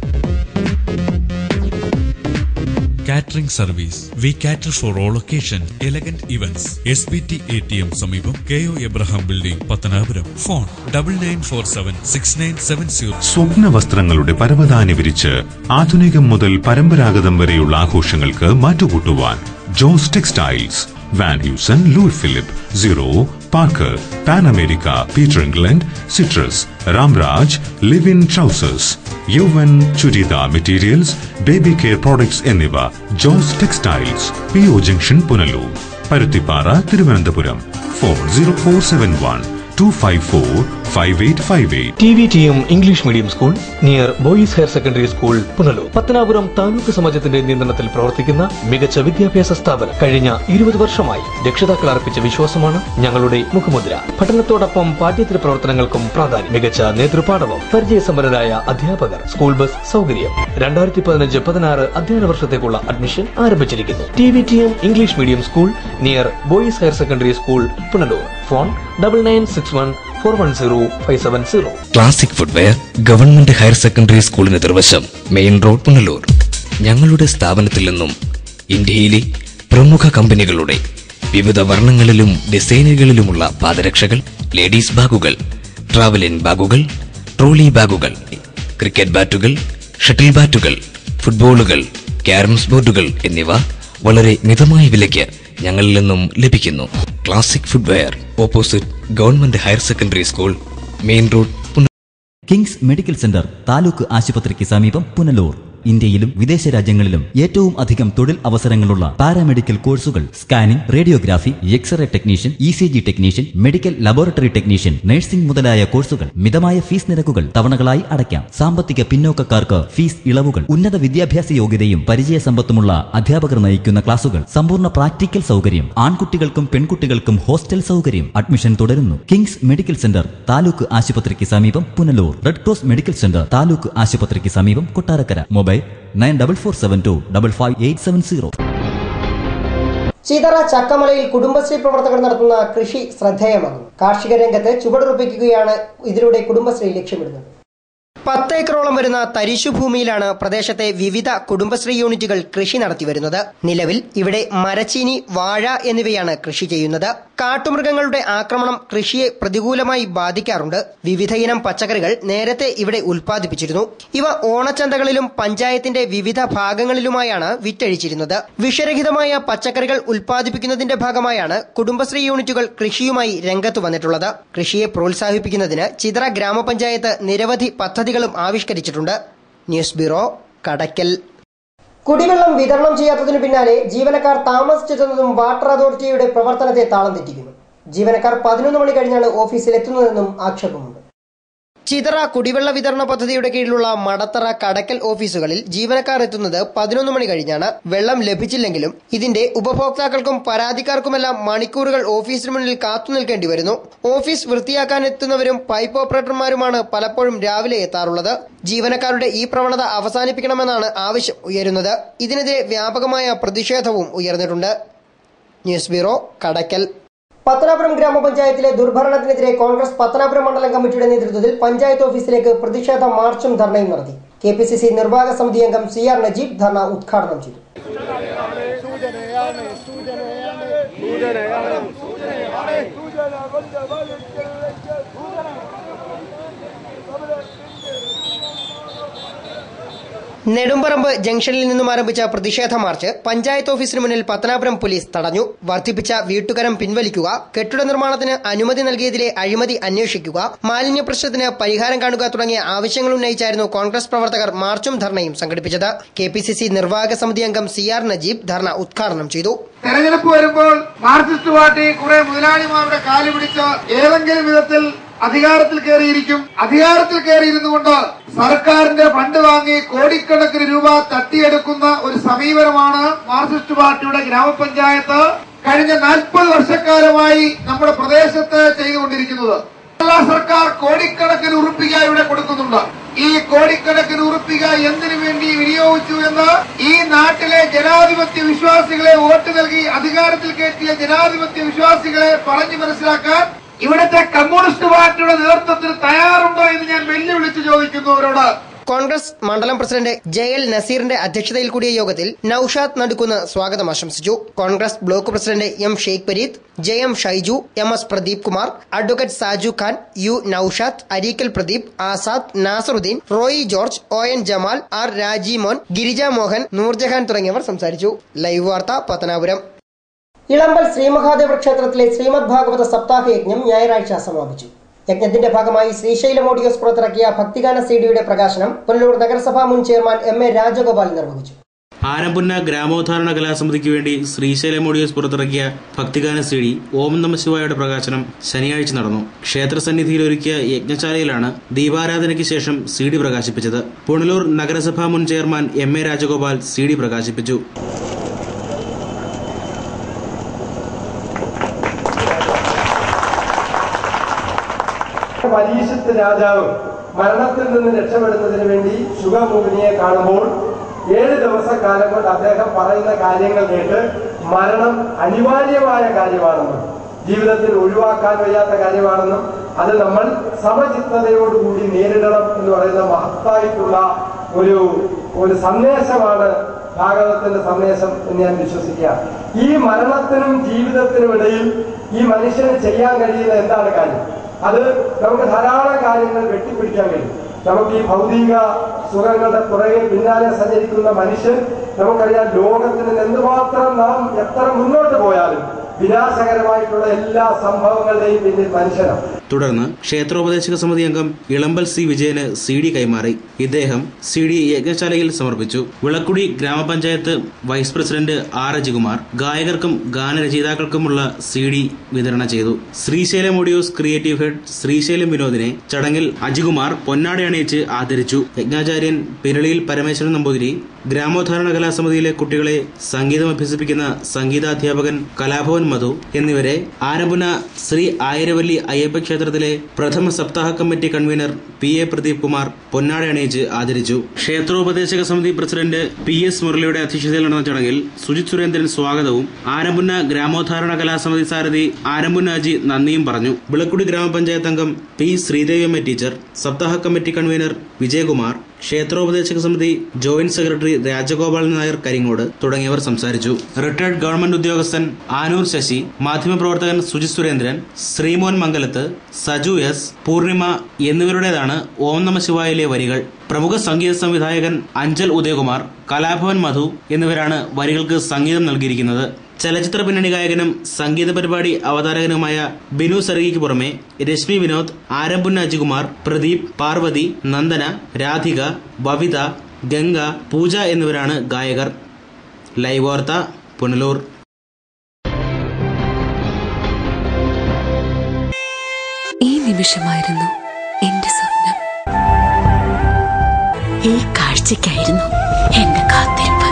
catering service we cater for all occasion elegant events S B T A T M സമീപം K O Abraham building Pathanapuram phone double nine four seven six nine seven zero സ്വപ്ന വസ്ത്രങ്ങളുടെ പരവതാനി വിരിച്ച് ആധുനികം മുതൽ പരമ്പരാഗതം വരെയുള്ള ആഘോഷങ്ങൾക്ക് മാറ്റുകൂട്ടുവാൻ Jose textiles Van Heusen Louis Philippe zero Parker Pan America Peter England Citrus Ramraj Livin trousers Yauvan churidar materials baby care products എന്നിവ Jose textiles P O junction Punalur Paruthippara Thiruvananthapuram phone zero four seven one two five four five eight five eight T V T M English medium school near boys higher secondary school Punalur Pathanapuram taluk സമാജത്തിന്റെ നിയന്ത്രണത്തിൽ പ്രവർത്തിക്കുന്ന മികച്ച വിദ്യാഭ്യാസ സ്ഥാപനം കഴിഞ്ഞ ഇരുപത് വർഷമായി രക്ഷിതാക്കൾ അർപ്പിച്ച വിശ്വാസമാണ് ഞങ്ങളുടെ മുഖമുദ്ര പഠനത്തോടൊപ്പം പാഠ്യേതര പ്രവർത്തനങ്ങൾക്കും പ്രാധാന്യം മികച്ച നേതൃപാഠവും പരിചയസമ്പന്നരായ അധ്യാപകർ സ്കൂൾ ബസ് സൗകര്യം രണ്ടായിരത്തി പതിനഞ്ച് പതിനാറ് അധ്യയന വർഷത്തേക്കുള്ള അഡ്മിഷൻ ആരംഭിച്ചിരിക്കുന്നു T V T M English medium school near boys higher secondary school Punalur phone double nine six one four one zero five seven zero classic footwear government higher secondary സ്കൂളിന് എതിർവശം main road Punalur ഞങ്ങളുടെ സ്ഥാപനത്തിൽ നിന്നും ഇന്ത്യയിലെ പ്രമുഖ കമ്പനികളുടെ വിവിധ വർണ്ണങ്ങളിലും ഡിസൈനുകളിലുമുള്ള പാദരക്ഷകൾ ലേഡീസ് ബാഗുകൾ ട്രാവലിൻ ബാഗുകൾ ട്രോളി ബാഗുകൾ ക്രിക്കറ്റ് ബാറ്റുകൾ ഷട്ടിൽ ബാറ്റുകൾ ഫുട്ബോളുകൾ ക്യാരംസ് ബോർഡുകൾ എന്നിവ വളരെ മിതമായ വിലയ്ക്ക് ഞങ്ങളിൽ നിന്നും ലഭിക്കുന്നു classic footwear opposite government higher secondary school main road kings medical centre taluk ആശുപത്രിക്ക് സമീപം പുനലൂർ ഇന്ത്യയിലും വിദേശ രാജ്യങ്ങളിലും ഏറ്റവും അധികം തൊഴിൽ അവസരങ്ങളുള്ള പാരാമെഡിക്കൽ കോഴ്സുകൾ scanning radiography x ray technician E C G technician medical laboratory technician nursing മുതലായ കോഴ്സുകൾ മിതമായ ഫീസ് നിരക്കുകൾ തവണകളായി അടയ്ക്കാം സാമ്പത്തിക പിന്നോക്കക്കാർക്ക് ഫീസ് ഇളവുകൾ ഉന്നത വിദ്യാഭ്യാസ യോഗ്യതയും പരിചയസമ്പത്തുമുള്ള അധ്യാപകർ നയിക്കുന്ന ക്ലാസുകൾ സമ്പൂർണ്ണ പ്രാക്ടിക്കൽ സൗകര്യം ആൺകുട്ടികൾക്കും പെൺകുട്ടികൾക്കും ഹോസ്റ്റൽ സൗകര്യം അഡ്മിഷൻ തുടരുന്നു കിങ്സ് മെഡിക്കൽ സെന്റർ താലൂക്ക് ആശുപത്രിക്ക് സമീപം Punalur red cross medical centre taluk ആശുപത്രിക്ക് സമീപം Kottarakkara mobile nine double four seven two double five eight seven zero Chithara ചക്കമലയിൽ കുടുംബശ്രീ പ്രവർത്തകർ നടത്തുന്ന കൃഷി ശ്രദ്ധേയമാകുന്നു കാർഷിക രംഗത്ത് ചുവടുറപ്പിക്കുകയാണ് ഇതിലൂടെ കുടുംബശ്രീ ലക്ഷ്യമിടുന്നത് പത്ത് ഏക്കറോളം വരുന്ന തരിശു ഭൂമിയിലാണ് പ്രദേശത്തെ വിവിധ കുടുംബശ്രീ യൂണിറ്റുകൾ കൃഷി നടത്തി വരുന്നത് നിലവിൽ ഇവിടെ മരച്ചീനി വാഴ എന്നിവയാണ് കൃഷി ചെയ്യുന്നത് കാട്ടുമൃഗങ്ങളുടെ ആക്രമണം കൃഷിയെ പ്രതികൂലമായി ബാധിക്കാറുണ്ട് വിവിധ ഇനം പച്ചക്കറികൾ നേരത്തെ ഇവിടെ ഉൽപ്പാദിപ്പിച്ചിരുന്നു ഇവ ഓണച്ചന്തകളിലും പഞ്ചായത്തിന്റെ വിവിധ ഭാഗങ്ങളിലുമായാണ് വിറ്റഴിച്ചിരുന്നത് വിഷരഹിതമായ പച്ചക്കറികൾ ഉൽപ്പാദിപ്പിക്കുന്നതിന്റെ ഭാഗമായാണ് കുടുംബശ്രീ യൂണിറ്റുകൾ കൃഷിയുമായി രംഗത്ത് വന്നിട്ടുള്ളത് കൃഷിയെ പ്രോത്സാഹിപ്പിക്കുന്നതിന് ചിത്ര ഗ്രാമപഞ്ചായത്ത് നിരവധി പദ്ധതികളും ആവിഷ്കരിച്ചിട്ടുണ്ട് ന്യൂസ് ബ്യൂറോ കടക്കൽ കുടിവെള്ളം വിതരണം ചെയ്യാത്തതിനു പിന്നാലെ ജീവനക്കാർ താമസിച്ചെത്തുന്നതും വാട്ടർ അതോറിറ്റിയുടെ പ്രവർത്തനത്തെ താളം തെറ്റിക്കുന്നു ജീവനക്കാർ പതിനൊന്ന് മണി കഴിഞ്ഞാണ് ഓഫീസിൽ എത്തുന്നതെന്നും ആക്ഷേപമുണ്ട് ചിതറ കുടിവെള്ള വിതരണ പദ്ധതിയുടെ കീഴിലുള്ള മടത്തറ കടക്കൽ ഓഫീസുകളിൽ ജീവനക്കാർ എത്തുന്നത് പതിനൊന്ന് മണി കഴിഞ്ഞാണ് വെള്ളം ലഭിച്ചില്ലെങ്കിലും ഇതിന്റെ ഉപഭോക്താക്കൾക്കും പരാതിക്കാർക്കുമെല്ലാം മണിക്കൂറുകൾ ഓഫീസിന് മുന്നിൽ കാത്തു നിൽക്കേണ്ടി വരുന്നു ഓഫീസ് വൃത്തിയാക്കാൻ എത്തുന്നവരും പൈപ്പ് ഓപ്പറേറ്റർമാരുമാണ് പലപ്പോഴും രാവിലെ എത്താറുള്ളത് ജീവനക്കാരുടെ ഈ പ്രവണത അവസാനിപ്പിക്കണമെന്നാണ് ആവശ്യം ഉയരുന്നത് ഇതിനെതിരെ വ്യാപകമായ പ്രതിഷേധവും ഉയർന്നിട്ടുണ്ട് ന്യൂസ് ബ്യൂറോ കടക്കൽ പത്തനാപുരം ഗ്രാമപഞ്ചായത്തിലെ ദുർഭരണത്തിനെതിരെ കോൺഗ്രസ് പത്തനാപുരം മണ്ഡലം കമ്മിറ്റിയുടെ നേതൃത്വത്തിൽ പഞ്ചായത്ത് ഓഫീസിലേക്ക് പ്രതിഷേധ മാർച്ചും ധർണയും നടത്തി കെ പി സി സി നിർവാഹക സമിതി അംഗം സി ആർ നജീബ് ധർണ ഉദ്ഘാടനം ചെയ്തു നെടുമ്പറമ്പ് ജംഗ്ഷനിൽ നിന്നും ആരംഭിച്ച പ്രതിഷേധ മാർച്ച് പഞ്ചായത്ത് ഓഫീസിന് മുന്നിൽ പത്തനാപുരം പോലീസ് തടഞ്ഞു വർദ്ധിപ്പിച്ച വീട്ടുകരം പിൻവലിക്കുക കെട്ടിട നിർമ്മാണത്തിന് അനുമതി നൽകിയതിലെ അഴിമതി അന്വേഷിക്കുക മാലിന്യ പ്രശ്നത്തിന് പരിഹാരം കാണുക തുടങ്ങിയ ആവശ്യങ്ങൾ ഉന്നയിച്ചായിരുന്നു കോൺഗ്രസ് പ്രവർത്തകർ മാർച്ചും ധർണയും സംഘടിപ്പിച്ചത് കെ പി സി സി നിർവാഹക സമിതി അംഗം സി ആർ നജീബ് ധർണ ഉദ്ഘാടനം ചെയ്തു തെരഞ്ഞെടുപ്പ് വരുമ്പോൾ മാർക്സിസ്റ്റ് പാർട്ടി കുറെ മുതലാളിമാരുടെ കാല് പിടിച്ച് ഏതെങ്കിലും വിധത്തിൽ അധികാരത്തിൽ കയറിയിരിക്കും അധികാരത്തിൽ കയറിയിരുന്നു കൊണ്ട് സർക്കാരിന്റെ ഫണ്ട് വാങ്ങി കോടിക്കണക്കിന് രൂപ തട്ടിയെടുക്കുന്ന ഒരു സമീപനമാണ് മാർക്സിസ്റ്റ് പാർട്ടിയുടെ ഗ്രാമപഞ്ചായത്ത് കഴിഞ്ഞ നാൽപ്പത് വർഷക്കാലമായി നമ്മുടെ പ്രദേശത്ത് ചെയ്തുകൊണ്ടിരിക്കുന്നത് കേരള സർക്കാർ കോടിക്കണക്കിന് ഉറുപ്പിക ഇവിടെ കൊടുക്കുന്നുണ്ട് ഈ കോടിക്കണക്കിന് ഉറുപ്പിക എന്തിനു വേണ്ടി വിനിയോഗിച്ചു എന്ന് ഈ നാട്ടിലെ ജനാധിപത്യ വിശ്വാസികളെ വോട്ട് നൽകി അധികാരത്തിൽ കയറ്റിയ ജനാധിപത്യ വിശ്വാസികളെ പറഞ്ഞു മനസ്സിലാക്കാൻ ഇവിടുത്തെ കമ്മ്യൂണിസ്റ്റ് പാർട്ടിയുടെ നേതൃത്വത്തിൽ തയ്യാറുണ്ടോ എന്ന് ഞാൻ വെല്ലുവിളിച്ച് ചോദിക്കുന്നു അവരോട് കോൺഗ്രസ് മണ്ഡലം പ്രസിഡന്റ് ജെ എൽ നസീറിന്റെ അധ്യക്ഷതയിൽ കൂടിയ യോഗത്തിൽ നൌഷാദ് നടുക്കുന്ന് സ്വാഗതം ആശംസിച്ചു Congress block president M Sheikh Pareed J M Shaiju M S Pradeep Kumar advocate Saju Khan U Noushad Areekkal Pradeep Azad Nasaruddin Roy George O N Jamal R Rajimon Girija Mohan Noorjahan തുടങ്ങിയവർ സംസാരിച്ചു ലൈവ് വാർത്ത പത്തനാപുരം ഇളമ്പൽ ശ്രീമഹാദേവ ക്ഷേത്രത്തിലെ ശ്രീമദ് ഭാഗവത സപ്താഹ യജ്ഞം ഞായറാഴ്ച സമാപിച്ചു യജ്ഞത്തിന്റെ ഭാഗമായി ശ്രീശൈലം ഓഡിയോസ് പുറത്തിറക്കിയ ഭക്തിഗാന സിഡിയുടെ പ്രകാശനം പുനലൂർ നഗരസഭാ മുൻ ചെയർമാൻ എം എ രാജഗോപാൽ നിർവഹിച്ചു ആരംപുന്ന ഗ്രാമോദ്ധാരണ കലാസമിതിക്ക് വേണ്ടി ശ്രീശൈലം ഓഡിയോസ് പുറത്തിറക്കിയ ഭക്തിഗാന സി ഡി ഓം നമ ശിവായുടെ പ്രകാശനം ശനിയാഴ്ച നടന്നു ക്ഷേത്രസന്നിധിയിൽ ഒരുക്കിയ യജ്ഞശാലയിലാണ് ദീപാരാധനയ്ക്ക് ശേഷം സി ഡി പ്രകാശിപ്പിച്ചത് പുനലൂർ നഗരസഭാ മുൻ chairman M A Rajagopal C D പ്രകാശിപ്പിച്ചു പരീക്ഷത്ത് രാജാവ് മരണത്തിൽ നിന്ന് രക്ഷപ്പെടുന്നതിന് വേണ്ടി ശുഗമുഖിനിയെ കാണുമ്പോൾ ഏഴ് ദിവസക്കാലം കൊണ്ട് അദ്ദേഹം പറയുന്ന കാര്യങ്ങൾ കേട്ട് മരണം അനിവാര്യമായ കാര്യമാണെന്നും ജീവിതത്തിൽ ഒഴിവാക്കാൻ വയ്യാത്ത കാര്യമാണെന്നും അത് നമ്മൾ സമചിത്തതയോടുകൂടി നേരിടണം എന്ന് പറയുന്ന മഹത്തായിട്ടുള്ള ഒരു ഒരു സന്ദേശമാണ് ഭാഗവതത്തിന്റെ സന്ദേശം എന്ന് ഞാൻ വിശ്വസിക്കുക ഈ മരണത്തിനും ജീവിതത്തിനും ഇടയിൽ ഈ മനുഷ്യന് ചെയ്യാൻ കഴിയുന്ന എന്താണ് കാര്യം അത് നമുക്ക് ധാരാളം കാര്യങ്ങൾ വെട്ടിപ്പിടിക്കാൻ കഴിയും നമുക്ക് ഈ ഭൗതിക സുഖങ്ങളുടെ പുറകെ പിന്നാലെ സഞ്ചരിക്കുന്ന മനുഷ്യൻ നമുക്കറിയാം ലോകത്തിന് എന്തുമാത്രം നാം എത്ര മുന്നോട്ട് പോയാലും വിനാശകരമായിട്ടുള്ള എല്ലാ സംഭവങ്ങളുടെയും പിന്നിൽ മനുഷ്യനാണ് തുടർന്ന് ക്ഷേത്രോപദേശക സമിതി അംഗം ഇളമ്പൽ സി വിജയന് സി ഡി കൈമാറി ഇദ്ദേഹം സി ഡി യജ്ഞശാലയിൽ സമർപ്പിച്ചു Vilakkudi grama panchayat vice president R Ajikumar ഗായകർക്കും ഗാനരചയിതാക്കൾക്കുമുള്ള സി ഡി വിതരണം ചെയ്തു Srisailam audios creative head Srisailam വിനോദിനെ ചടങ്ങിൽ അജികുമാർ പൊന്നാട അണിയിച്ച് ആദരിച്ചു യജ്ഞാചാര്യൻ പിരളിയിൽ പരമേശ്വരൻ നമ്പൂതിരി ഗ്രാമോദ്ധാരണ കലാസമിതിയിലെ കുട്ടികളെ സംഗീതം അഭ്യസിപ്പിക്കുന്ന സംഗീതാധ്യാപകൻ കലാഭവൻ മധു എന്നിവരെ ആരംഭന ശ്രീ ആയിരവല്ലി അയ്യപ്പ ക്ഷേത്രത്തിലെ പ്രഥമ സപ്താഹ committee convener P A Pradeep Kumar പൊന്നാട അണിയിച്ച് ആദരിച്ചു ക്ഷേത്രോപദേശക സമിതി പ്രസിഡന്റ് പി എസ് മുരളിയുടെ അധ്യക്ഷതയിൽ നടന്ന ചടങ്ങിൽ സുജിത് സുരേന്ദ്രൻ സ്വാഗതവും ആരംഭുന്ന ഗ്രാമോദ്ധാരണ കലാസമിതി സാരഥി ആരംഭുന്ന അജി നന്ദിയും പറഞ്ഞു വിളക്കുടി ഗ്രാമപഞ്ചായത്ത് അംഗം പി ശ്രീദേവിയമ്മ ടീച്ചർ സപ്താഹ കമ്മിറ്റി കൺവീനർ വിജയകുമാർ ക്ഷേത്രോപദേശക സമിതി ജോയിന്റ് സെക്രട്ടറി രാജഗോപാൽ നായർ കരിങ്ങോട് തുടങ്ങിയവർ സംസാരിച്ചു റിട്ടയർഡ് ഗവൺമെന്റ് ഉദ്യോഗസ്ഥൻ ആനൂർ ശശി മാധ്യമപ്രവർത്തകൻ സുജിത് സുരേന്ദ്രൻ ശ്രീമോൻ മംഗലത്ത് സജു എസ് പൂർണിമ എന്നിവരുടേതാണ് ഓം നമ ശിവായിലെ വരികൾ പ്രമുഖ സംഗീത സംവിധായകൻ അഞ്ചൽ ഉദയകുമാർ കലാഭവൻ മധു എന്നിവരാണ് വരികൾക്ക് സംഗീതം നൽകിയിരിക്കുന്നത് ചലച്ചിത്ര പിന്നണി ഗായകനും സംഗീത പരിപാടി അവതാരകനുമായ ബിനു സർഗിക്ക് പുറമെ രശ്മി വിനോദ് ആരംപുന്ന അജികുമാർ പ്രദീപ് പാർവതി നന്ദന രാധിക ബവിത ഗംഗ പൂജ എന്നിവരാണ് ഗായകർ ലൈവ് വാർത്ത പുനലൂർ ഈ നിമിഷമായിരുന്നു എന്റെ സ്വപ്നം ഈ കാഴ്ചയ്ക്കായിരുന്നു എന്റെ കാത്തിരിപ്പ്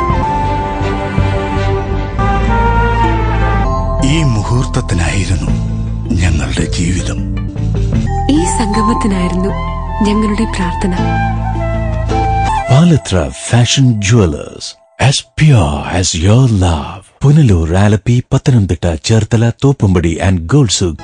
ഈ മുഹൂർത്തത്തിനായിരുന്നു ഞങ്ങളുടെ ജീവിതം ഈ സംഗമത്തിനായിരുന്നു ഞങ്ങളുടെ പ്രാർത്ഥന Palathra fashion jewellers as pure as your love Punalur Alleppey Pathanamthitta Cherthala Thoppumpady and gold souk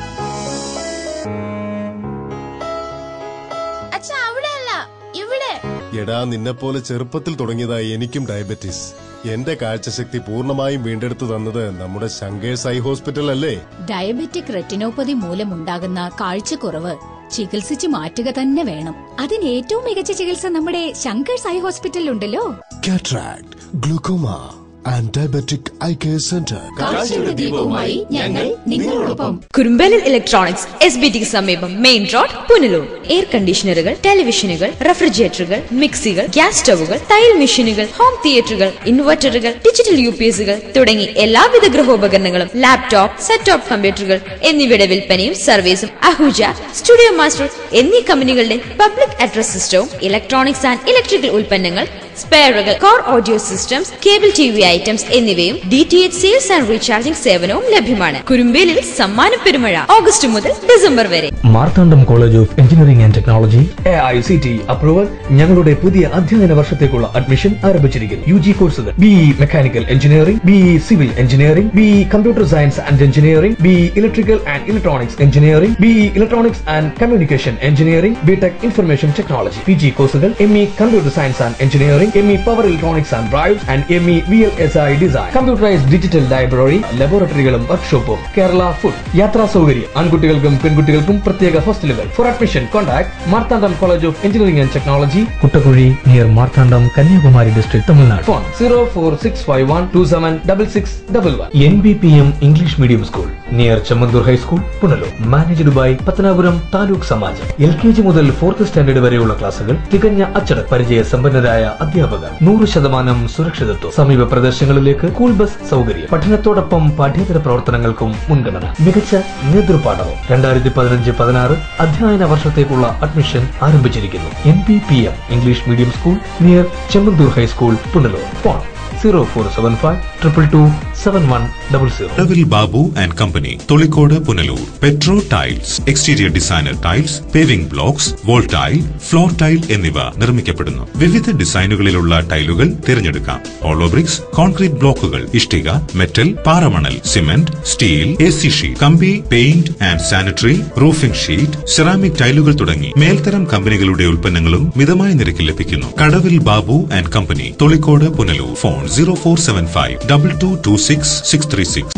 അച്ഛാ അവിടെ അല്ല ഇവിടെ എടാ നിന്നെപ്പോലെ ചെറുപ്പത്തിൽ തുടങ്ങിയതായി എനിക്കും ഡയബറ്റീസ് എന്റെ കാഴ്ചശക്തി പൂർണ്ണമായും വീണ്ടെടുത്തു തന്നത് നമ്മുടെ ശങ്കേഴ്സ് ഐ ഹോസ്പിറ്റൽ അല്ലേ ഡയബറ്റിക് റെറ്റിനോപ്പതി മൂലമുണ്ടാകുന്ന കാഴ്ചക്കുറവ് ചികിത്സിച്ച് മാറ്റുക തന്നെ വേണം അതിന് ഏറ്റവും മികച്ച ചികിത്സ നമ്മുടെ ശങ്കേഴ്സ് ഐ ഹോസ്പിറ്റലിലുണ്ടല്ലോ cataract glaucoma and diabetic eye care centre കാഴ്ചയുടെ ദീപവുമായി ഞങ്ങൾ നിങ്ങളോടൊപ്പം കുറുമ്പലിൽ ഇലക്ട്രോണിക്സ് എസ് ബി ടിക്ക് സമീപം മെയിൻ റോഡ് പുനലൂർ എയർ കണ്ടീഷണറുകൾ ടെലിവിഷനുകൾ റെഫ്രിജറേറ്ററുകൾ മിക്സികൾ ഗ്യാസ് സ്റ്റവുകൾ തയ്യൽ മെഷീനുകൾ ഹോം തിയേറ്ററുകൾ ഇൻവെർട്ടറുകൾ ഡിജിറ്റൽ യു പി എസുകൾ തുടങ്ങി എല്ലാവിധ ഗൃഹോപകരണങ്ങളും ലാപ്ടോപ്പ് സെറ്റ് ടോപ്പ് കമ്പ്യൂട്ടറുകൾ എന്നിവയുടെ വിൽപ്പനയും സർവീസും അഹുജ സ്റ്റുഡിയോ മാസ്റ്റർ എന്നീ കമ്പനികളുടെ പബ്ലിക് അഡ്രസ് സിസ്റ്റവും ഇലക്ട്രോണിക്സ് ആൻഡ് ഇലക്ട്രിക്കൽ ഉൽപ്പന്നങ്ങൾ സ്പെയറുകൾ core audio systems cable T V items എന്നിവയും D T H sales and recharging സേവനവും ലഭ്യമാണ് കുരുമ്പേലിൽ സമ്മാന പെരുമഴ ഓഗസ്റ്റ് മുതൽ ഡിസംബർ വരെ Marthandam college of engineering and technology A I C T approval ഞങ്ങളുടെ പുതിയ അധ്യയന വർഷത്തേക്കുള്ള അഡ്മിഷൻ ആരംഭിച്ചിരിക്കുന്നു യു ജി കോഴ്സുകൾ B mechanical engineering B civil engineering B computer science and engineering B electrical and electronics engineering B electronics and communication engineering B tech information technology P G കോഴ്സുകൾ M E computer science and engineering M E power electronics and drives and M E V L S I design computerised digital library ലബോറട്ടറികളും വർക്ക്ഷോപ്പും Kerala food യാത്രാ സൗകര്യം ആൺകുട്ടികൾക്കും പെൺകുട്ടികൾക്കും പ്രത്യേക ഹോസ്റ്റലുകൾ for admission contact Marthandam college of engineering and technology Kuttakuzhi near Marthandam Kanyakumari district Tamil Nadu phone zero four six five one two seven double six double one N B P M English medium school near Chemmanthoor high school Punalur managed by Pathanapuram taluk Samajam L K G മുതൽ fourth standard വരെയുള്ള ക്ലാസുകൾ തികഞ്ഞ അച്ചട പരിചയ സമ്പന്നരായ അധ്യാപകർ നൂറ് ശതമാനം സുരക്ഷിതത്വം സമീപ പ്രദേശങ്ങളിലേക്ക് സ്കൂൾ ബസ് സൗകര്യം പഠനത്തോടൊപ്പം പാഠ്യേതര പ്രവർത്തനങ്ങൾക്കും മുൻഗണന മികച്ച നേതൃപാഠവും രണ്ടായിരത്തി പതിനഞ്ച് പതിനാറ് അധ്യയന വർഷത്തേക്കുള്ള അഡ്മിഷൻ ആരംഭിച്ചിരിക്കുന്നു N P P M English medium school near Chemmanthoor high school Punalur phone zero four seven five triple two seven one double zero Kadavil Babu and company Tholicode Punalur petro tiles exterior designer tiles paving blocks wall tile floor tile എന്നിവ നിർമ്മിക്കപ്പെടുന്നു വിവിധ ഡിസൈനുകളിലുള്ള ടൈലുകൾ തിരഞ്ഞെടുക്കാം ഓളോ BRICS concrete ബ്ലോക്കുകൾ ഇഷ്ടിക metal പാറമണൽ cement steel A C sheet കമ്പി paint and sanitary roofing sheet ceramic ടൈലുകൾ തുടങ്ങി മേൽത്തരം കമ്പനികളുടെ ഉൽപ്പന്നങ്ങളും മിതമായ നിരക്കിൽ ലഭിക്കുന്നു Kadavil Babu and company Tholicode Punalur phone zero four seven five double two two six six three six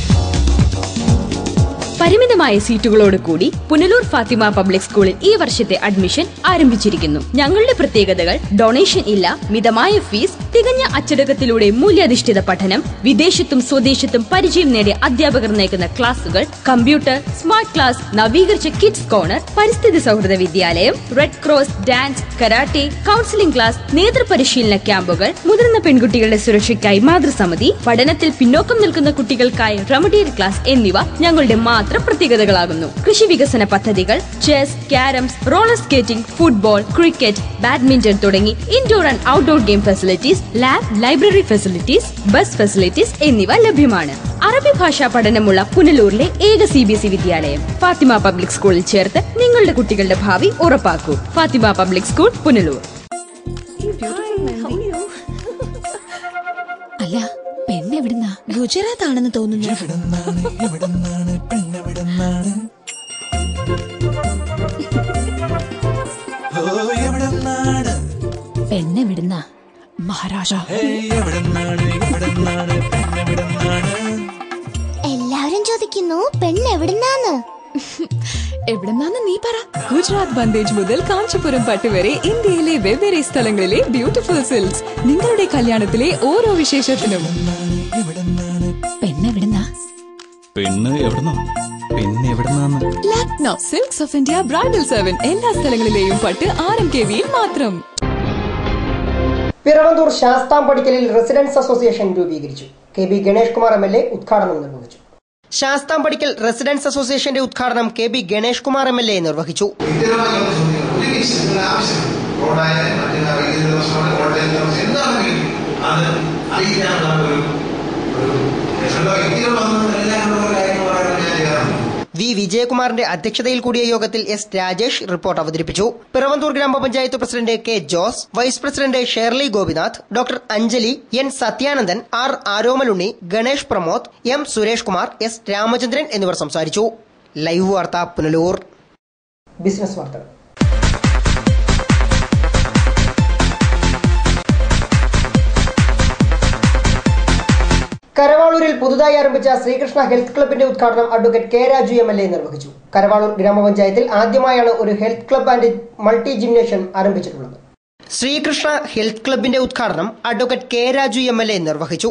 പരിമിതമായ സീറ്റുകളോട് കൂടി പുനലൂർ ഫാത്തിമ പബ്ലിക് സ്കൂളിൽ ഈ വർഷത്തെ അഡ്മിഷൻ ആരംഭിച്ചിരിക്കുന്നു ഞങ്ങളുടെ പ്രത്യേകതകൾ ഡൊണേഷൻ ഇല്ല മിതമായ ഫീസ് തികഞ്ഞ അച്ചടക്കത്തിലൂടെ മൂല്യാധിഷ്ഠിത പഠനം വിദേശത്തും സ്വദേശത്തും പരിചയം നേടിയ അധ്യാപകർ നയിക്കുന്ന ക്ലാസുകൾ കമ്പ്യൂട്ടർ സ്മാർട്ട് ക്ലാസ് നവീകരിച്ച കിഡ്സ് കോർണർ പരിസ്ഥിതി സൗഹൃദ വിദ്യാലയം red cross dance karate counselling class നേതൃപരിശീലന ക്യാമ്പുകൾ മുതിർന്ന പെൺകുട്ടികളുടെ സുരക്ഷയ്ക്കായി മാതൃസമിതി പഠനത്തിൽ പിന്നോക്കം നിൽക്കുന്ന കുട്ടികൾക്കായി റെമഡിയൽ ക്ലാസ് എന്നിവ ഞങ്ങളുടെ മാത്രം പ്രത്യേകതകളാകുന്നു കൃഷി വികസന പദ്ധതികൾ chess carroms roller skating football cricket badminton തുടങ്ങി indoor and outdoor game facilities lab library facilities bus facilities എന്നിവ ലഭ്യമാണ് അറബി ഭാഷാ പഠനമുള്ള പുനലൂരിലെ ഏക സി ബി എസ് ഇ വിദ്യാലയം ഫാത്തിമ പബ്ലിക് സ്കൂളിൽ ചേർത്ത് നിങ്ങളുടെ കുട്ടികളുടെ ഭാവി ഉറപ്പാക്കൂ ഫാത്തിമ പബ്ലിക് സ്കൂൾ പുനലൂർ അല്ല പെണ്ണെവിടുന്നാ ഗുജറാത്ത് ആണെന്ന് തോന്നുന്നു പെണ്ണെവിടുന്നാ മഹാരാഷ്ട്ര എല്ലാവരും ചോദിക്കുന്നു പെണ്ണ് എവിടുന്നാന്ന് എവിടുന്നാന്ന് നീ പറ ഗുജറാത്ത് ബന്ദേജ് മുതൽ കാഞ്ചീപുരം പട്ട് വരെ ഇന്ത്യയിലെ വെവ്വേറെ സ്ഥലങ്ങളിലെ ബ്യൂട്ടിഫുൾ സിൽക്സ് നിങ്ങളുടെ കല്യാണത്തിലെ ഓരോ വിശേഷത്തിനും പെണ്ണെവിടുന്നാ പെണ്ണ് എവിടുന്നാ പെണ്ണ് എവിടുന്നാന്ന് Lucknow silks of India bridal seven എല്ലാ സ്ഥലങ്ങളിലെയും പട്ട് ആർ എം കെ വിയിൽ മാത്രം പിറവന്തൂർ ശാസ്താംപടിക്കലിൽ റെസിഡൻസ് അസോസിയേഷൻ രൂപീകരിച്ചു K B Ganesh Kumar M L A ഉദ്ഘാടനം നിർവഹിച്ചു ശാസ്താംപടിക്കൽ റെസിഡൻസ് അസോസിയേഷന്റെ ഉദ്ഘാടനം K B Ganesh Kumar M L A നിർവഹിച്ചു ഒരു വിഷയങ്ങളുടെ ആവശ്യം റോഡായാലും മറ്റ് അറിയിക്കുന്ന പ്രശ്നമാണ് കോട്ടയം പ്രശ്നം എന്താണെങ്കിലും അത് അറിയിക്കാനുള്ള ഒരു ഒരു എല്ലാ വ്യക്തികൾ വന്നത് എല്ലാം ഉള്ള കാര്യങ്ങൾ പറയാൻ ഞാൻ ചെയ്യാറുണ്ട് വി വിജയകുമാറിന്റെ അധ്യക്ഷതയിൽ കൂടിയ യോഗത്തിൽ എസ് രാജേഷ് റിപ്പോർട്ട് അവതരിപ്പിച്ചു Piravanthoor grama panchayat president K Jose vice president Shirley Gopinath doctor Anjali N Sathyanandan R Aromalunni Ganesh Pramod M Suresh Kumar S Ramachandran എന്നിവർ സംസാരിച്ചു ലൈവ് വാർത്ത പുനലൂർ ബിസിനസ് വാർത്തകൾ കരവാളൂരിൽ പുതുതായി ആരംഭിച്ച ശ്രീകൃഷ്ണ ഹെൽത്ത് ക്ലബിന്റെ ഉദ്ഘാടനം advocate K Raju M L A നിർവഹിച്ചു കരവാളൂർ ഗ്രാമപഞ്ചായത്തിൽ ആദ്യമായാണ് ഒരു health club and multi gymnasium ആരംഭിച്ചിട്ടുള്ളത് ശ്രീകൃഷ്ണ ഹെൽത്ത് ക്ലബിന്റെ ഉദ്ഘാടനം advocate K Raju M L A നിർവഹിച്ചു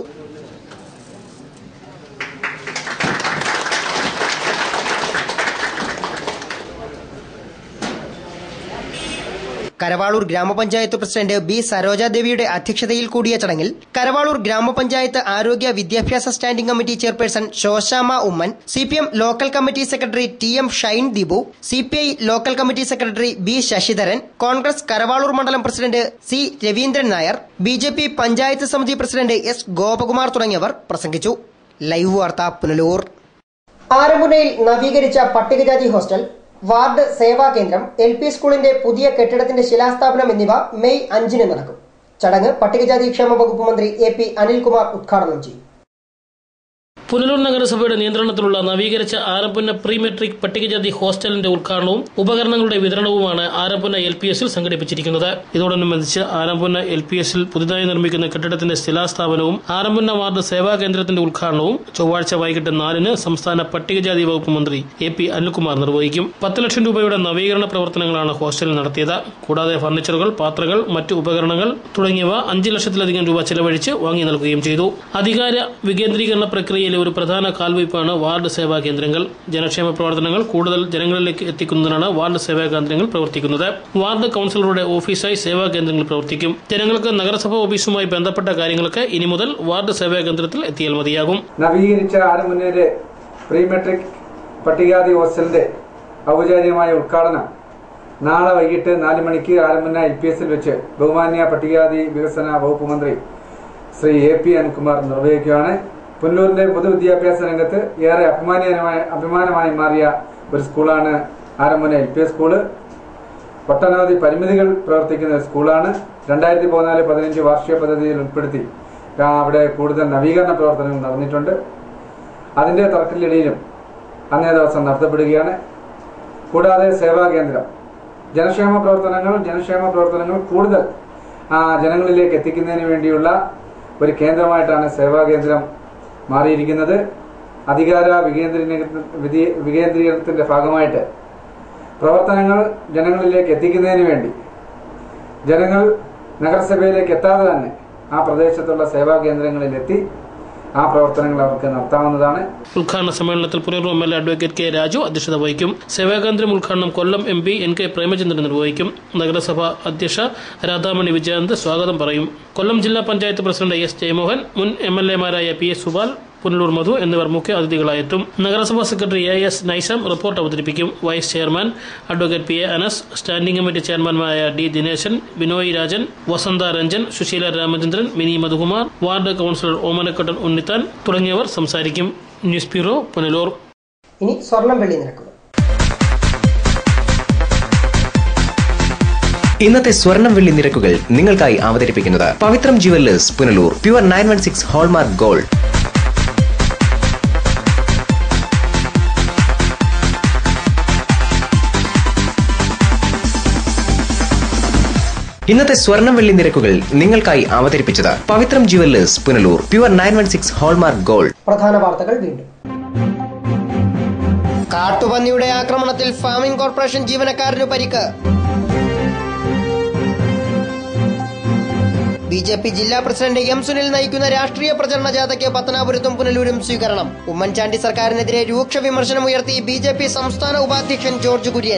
കരവാളൂർ ഗ്രാമപഞ്ചായത്ത് പ്രസിഡന്റ് ബി സരോജാദേവിയുടെ അധ്യക്ഷതയിൽ കൂടിയ ചടങ്ങിൽ കരവാളൂർ ഗ്രാമപഞ്ചായത്ത് ആരോഗ്യ വിദ്യാഭ്യാസ standing committee chairperson Sosamma Oommen C P M local committee secretary T M Shine Deepu C P I local committee secretary B Sasidharan Congress Karavaloor മണ്ഡലം president C Raveendran Nair B J P panchayat സമിതി പ്രസിഡന്റ് എസ് ഗോപകുമാർ തുടങ്ങിയവർ പ്രസംഗിച്ചു ലൈവ് വാർത്ത പുനലൂർ ആരമുനയിൽ നവീകരിച്ച പട്ടികജാതി ഹോസ്റ്റൽ വാർഡ് സേവാ കേന്ദ്രം എൽ പി സ്കൂളിന്റെ പുതിയ കെട്ടിടത്തിന്റെ ശിലാസ്ഥാപനം എന്നിവ മെയ് അഞ്ചിന് നടക്കും ചടങ്ങ് പട്ടികജാതി ക്ഷേമ വകുപ്പ് മന്ത്രി എ പി അനിൽകുമാർ ഉദ്ഘാടനം ചെയ്യും പുനലൂർ നഗരസഭയുടെ നിയന്ത്രണത്തിലുള്ള നവീകരിച്ച ആരംപുന്ന പ്രീ മെട്രിക് പട്ടികജാതി ഹോസ്റ്റലിന്റെ ഉദ്ഘാടനവും ഉപകരണങ്ങളുടെ വിതരണവുമാണ് ആരംപുന്ന എൽ പി എസിൽ സംഘടിപ്പിച്ചിരിക്കുന്നത് ഇതോടനുബന്ധിച്ച് ആരംപുന്ന എൽ പി എസിൽ പുതുതായി നിർമ്മിക്കുന്ന കെട്ടിടത്തിന്റെ ശിലാസ്ഥാപനവും ആരംപുന്ന വാർഡ് സേവാ കേന്ദ്രത്തിന്റെ ഉദ്ഘാടനവും ചൊവ്വാഴ്ച വൈകിട്ട് നാലിന് സംസ്ഥാന പട്ടികജാതി വകുപ്പ് മന്ത്രി എ പി അനിൽകുമാർ നിർവഹിക്കും പത്ത് ലക്ഷം രൂപയുടെ നവീകരണ പ്രവർത്തനങ്ങളാണ് ഹോസ്റ്റലിൽ നടത്തിയത് കൂടാതെ ഫർണിച്ചറുകൾ പാത്രങ്ങൾ മറ്റു ഉപകരണങ്ങൾ തുടങ്ങിയവ അഞ്ച് ലക്ഷത്തിലധികം രൂപ ചെലവഴിച്ച് വാങ്ങി നൽകുകയും ചെയ്തു അധികാര വികേന്ദ്രീകരണ പ്രക്രിയയിലെ ഒരു പ്രധാന കാൽവയ്പാണ് വാർഡ് സേവാ കേന്ദ്രങ്ങൾ ജനക്ഷേമ പ്രവർത്തനങ്ങൾ കൂടുതൽ ജനങ്ങളിലേക്ക് എത്തിക്കുന്നതിനാണ് വാർഡ് സേവാ കേന്ദ്രങ്ങൾ പ്രവർത്തിക്കുന്നത് വാർഡ് കൌൺസിലറുടെ ഓഫീസായി സേവാ കേന്ദ്രങ്ങൾ പ്രവർത്തിക്കും ജനങ്ങൾക്ക് നഗരസഭാ ഓഫീസുമായി ബന്ധപ്പെട്ട കാര്യങ്ങൾക്ക് ഇനി മുതൽ വാർഡ് സേവാ കേന്ദ്രത്തിൽ എത്തിയാൽ മതിയാകും നവീകരിച്ച ആരമുന്നേരെ പ്രീ മെട്രിക് പട്ടികജാതി ഹോസ്റ്റലിന്റെ ഔപചാരികമായ ഉദ്ഘാടനം നാളെ വൈകിട്ട് നാല് മണിക്ക് ആലമുന്ന എൽ പി എസിൽ വെച്ച് ബഹുമാന്യ പട്ടികജാതി വികസന വകുപ്പ് മന്ത്രി ശ്രീ എ പി അനിൽകുമാർ നിർവഹിക്കുകയാണ് പുനലൂരിന്റെ പൊതുവിദ്യാഭ്യാസ രംഗത്ത് ഏറെ അഭിമാനീയമായ അഭിമാനമായി മാറിയ ഒരു സ്കൂളാണ് Aramuna L P S school ഒട്ടനവധി പരിമിതികൾ പ്രവർത്തിക്കുന്ന ഒരു സ്കൂളാണ് രണ്ടായിരത്തി പതിനാല് പതിനഞ്ച് വാർഷിക പദ്ധതിയിൽ ഉൾപ്പെടുത്തി ആ, അവിടെ കൂടുതൽ നവീകരണ പ്രവർത്തനങ്ങൾ നടന്നിട്ടുണ്ട് അതിന്റെ തറക്കല്ലിടയിലും അന്നേ ദിവസം നടത്തപ്പെടുകയാണ് കൂടാതെ സേവാ കേന്ദ്രം ജനക്ഷേമ പ്രവർത്തനങ്ങൾ ജനക്ഷേമ പ്രവർത്തനങ്ങൾ കൂടുതൽ ആ, ജനങ്ങളിലേക്ക് എത്തിക്കുന്നതിന് വേണ്ടിയുള്ള ഒരു കേന്ദ്രമായിട്ടാണ് സേവാ കേന്ദ്രം മാറിയിരിക്കുന്നത് അധികാര വികേന്ദ്രീകരണ വിധി- വികേന്ദ്രീകരണത്തിന്റെ ഭാഗമായിട്ട് പ്രവർത്തനങ്ങൾ ജനങ്ങളിലേക്ക് എത്തിക്കുന്നതിന് വേണ്ടി ജനങ്ങൾ നഗരസഭയിലേക്ക് എത്താതെ തന്നെ ആ പ്രദേശത്തുള്ള സേവാ കേന്ദ്രങ്ങളിൽ എത്തി ആ പ്രവർത്തനങ്ങൾ അവർക്ക് നടത്താവുന്നതാണ് ഉദ്ഘാടന സമ്മേളനത്തിൽ Punalur M L A advocate K Raju അധ്യക്ഷത വഹിക്കും സേവാകേന്ദ്രം ഉദ്ഘാടനം Kollam M P N K Premachandran നിർവഹിക്കും നഗരസഭ അധ്യക്ഷ രാധാമണി വിജയന്ത് സ്വാഗതം പറയും കൊല്ലം ജില്ലാ പഞ്ചായത്ത് പ്രസിഡന്റ് എസ് ജയമോഹൻ മുൻ എം എൽ എമാരായ പി എസ് സുബാൽ പുനലൂർ മധു എന്നിവർ മുഖ്യ അതിഥികളായെത്തും നഗരസഭാ secretary A S Naisam report അവതരിപ്പിക്കും vice chairman advocate P A Anas standing committee ചെയർമാൻമാരായ D Dineshan Binoy Rajan Vasantha Ranjan Susheela Ramachandran Mini Madhukumar ward councillor Omanakuttan Unnithan തുടങ്ങിയവർ സംസാരിക്കും ന്യൂസ് ബ്യൂറോ പുനലൂർ ഇനി സ്വർണം വെള്ളി നിരക്കുകൾ ഇന്നത്തെ സ്വർണം വെള്ളി നിരക്കുകൾ നിങ്ങൾക്കായി അവതരിപ്പിക്കുന്നത് Pavithram jewellers Punalur pure nine one six hallmark gold ഇന്നത്തെ സ്വർണം വെള്ളി നിരക്കുകൾ നിങ്ങൾക്കായി അവതരിപ്പിച്ചത് Pavithram jewellers Punalur pure nine one six hallmark gold പ്രധാന വാർത്തകൾ വീണ്ടും കാട്ടുപന്നിയുടെ ആക്രമണത്തിൽ ഫാമിംഗ് കോർപ്പറേഷൻ ജീവനക്കാരന് പരിക്ക് ബി ജെ പി ജില്ലാ പ്രസിഡന്റ് എം സുനിൽ നയിക്കുന്ന രാഷ്ട്രീയ പ്രചരണ ജാഥയ്ക്ക് പത്തനാപുരത്തും പുനലൂരും സ്വീകരണം ഉമ്മൻചാണ്ടി സർക്കാരിനെതിരെ രൂക്ഷ വിമർശനം ഉയർത്തി ബി ജെ പി സംസ്ഥാന ഉപാധ്യക്ഷൻ ജോർജ് കുര്യൻ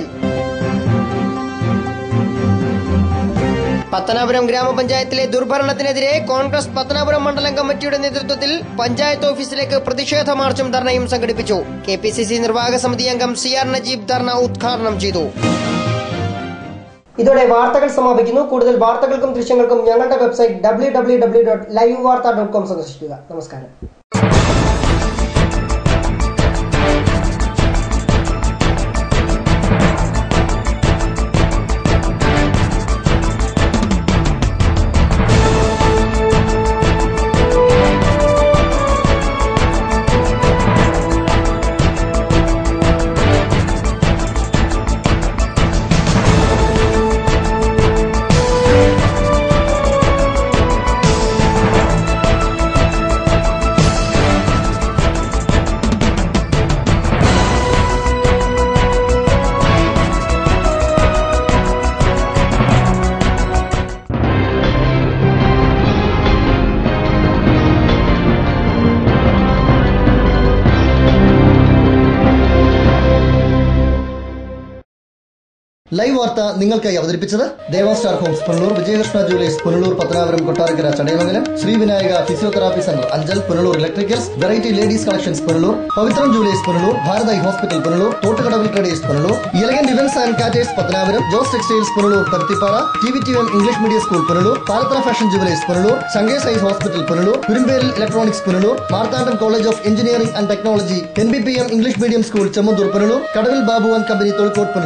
പത്തനാപുരം ഗ്രാമപഞ്ചായത്തിലെ ദുർഭരണത്തിനെതിരെ കോൺഗ്രസ് പത്തനാപുരം മണ്ഡലം കമ്മിറ്റിയുടെ നേതൃത്വത്തിൽ പഞ്ചായത്ത് ഓഫീസിലേക്ക് പ്രതിഷേധ മാർച്ചും ധർണയും സംഘടിപ്പിച്ചു കെ പി സി സി നിർവാഹക സമിതി അംഗം സി ആർ നജീബ് ധർണ ഉദ്ഘാടനം ചെയ്തു ഇതോടെ വാർത്തകൾ സമാപിക്കുന്നു കൂടുതൽ വാർത്തകൾക്കും ദൃശ്യങ്ങൾക്കും ഞങ്ങളുടെ website W W W dot live Vartha dot com സന്ദർശിക്കുക നമസ്കാരം ലൈവ് വാർത്ത നിങ്ങൾക്കായി അവതരിപ്പിച്ചത് Deva star homes Punalur Vijayakrishna jewellers Punalur Pathanapuram Kottarakkara Chadayamangalam Srivinayaka physiotherapy centre Anchal Punalur electricals variety ladies collections Punalur Pavithram jewellers Punalur ഭാരതായി hospital Punalur Thottukadavil traders Punalur elegant events and caterers Pathanapuram Jose textiles Punalur Paruthippara T V T M English medium school Punalur Palathara fashion jewellers Punalur ശങ്കേഷ് I hospital Punalur Kurumberil electronics Punalur Marthandam college of engineering and technology N B P M English medium school Chemmanthoor Punalur Kadavil Babu and company Tholicode Punalur